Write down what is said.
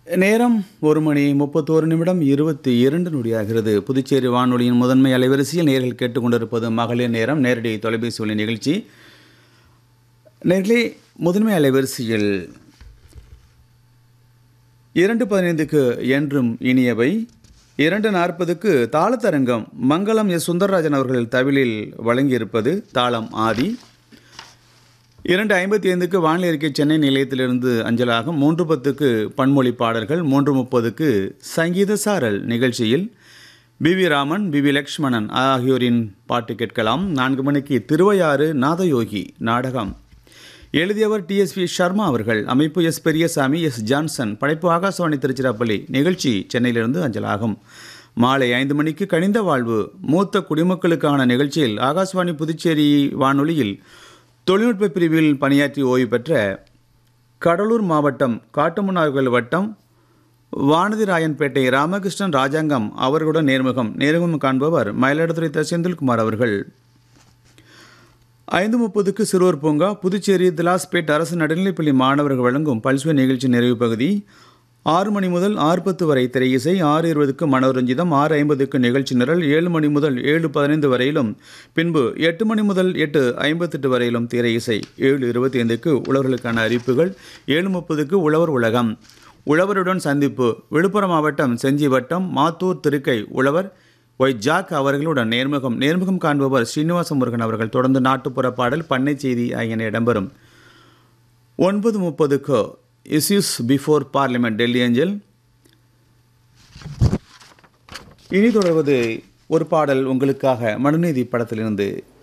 நேரம் ஒரு மணி முப்பத்தோரு நிமிடம் இருபத்தி இரண்டு நொடியாகிறது புதுச்சேரி வானொலியின் முதன்மை அலைவரிசையில் நேர்கள் கேட்டுக்கொண்டிருப்பது மகளிர் நேரம் நேரடி தொலைபேசி ஒலி நிகழ்ச்சி நேர்களே முதன்மை அலைவரிசையில் இரண்டு பதினைந்துக்கு என்றும் இனியவை இரண்டு நாற்பதுக்கு தாளத்தரங்கம் மங்களம் எஸ் சுந்தரராஜன் அவர்கள் தவிலில் வழங்கியிருப்பது தாளம் ஆதி இரண்டு ஐம்பத்தி ஐந்துக்கு வானிலை அறிக்கை சென்னை நிலையத்திலிருந்து அஞ்சலாகும் மூன்று பத்துக்கு பன்மொழி பாடல்கள் மூன்று முப்பதுக்கு சங்கீத சாரல் நிகழ்ச்சியில் P V Raman P V Lakshmanan ஆகியோரின் பாட்டு கேட்கலாம் நான்கு மணிக்கு திருவையாறு நாதயோகி நாடகம் எழுதியவர் டிஎஸ்பி சர்மா அவர்கள் அமைப்பு எஸ் பெரியசாமி எஸ் ஜான்சன் படைப்பு ஆகாசவாணி திருச்சிராப்பள்ளி நிகழ்ச்சி சென்னையிலிருந்து அஞ்சலாகும் மாலை ஐந்து மணிக்கு கனிந்த வாழ்வு மூத்த குடிமக்களுக்கான நிகழ்ச்சியில் ஆகாசவாணி புதுச்சேரி வானொலியில் தொழில்நுட்ப பிரிவில் பணியாற்றி ஓய்வு பெற்ற கடலூர் மாவட்டம் காட்டுமன்னார்கோவில் வட்டம் வானதிராயன்பேட்டை ராமகிருஷ்ணன் ராஜாங்கம் அவர்களுடன் நேர்முகம் நேர்முகம் காண்பவர் மயிலாடுதுறை த. செந்தில்குமார் அவர்கள் ஐந்து முப்பதுக்கு சிறுவர் பூங்கா புதுச்சேரி திலாஸ்பேட் அரசு நடுநிலைப்பள்ளி மாணவர்கள் வழங்கும் பல்சுவை நிகழ்ச்சி நிறைவு பகுதி ஆறு மணி முதல் ஆறு பத்து வரை திரை இசை ஆறு இருபதுக்கு மனோரஞ்சிதம் ஆறு ஐம்பதுக்கு நிகழ்ச்சி நிரல் ஏழு மணி முதல் ஏழு பதினைந்து வரையிலும் பின்பு எட்டு மணி முதல் எட்டு ஐம்பத்தெட்டு வரையிலும் திரை இசை ஏழு இருபத்தி ஐந்துக்கு உழவர்களுக்கான அறிவிப்புகள் ஏழு முப்பதுக்கு உழவர் உலகம் உழவருடன் சந்திப்பு விழுப்புரம் மாவட்டம் செஞ்சி வட்டம் மாத்தூர் திருக்கை உழவர் ஒய் ஜாக் அவர்களுடன் நேர்முகம் நேர்முகம் காண்பவர் ஸ்ரீனிவாச முருகன் அவர்கள் தொடர்ந்து நாட்டுப்புற பாடல் பண்ணை செய்தி ஆகியன இடம்பெறும் ஒன்பது முப்பதுக்கு issues before parliament Delhi angle இனி தொடர்வது ஒரு பாடல் உங்களுக்காக மனுநீதி படத்திலிருந்து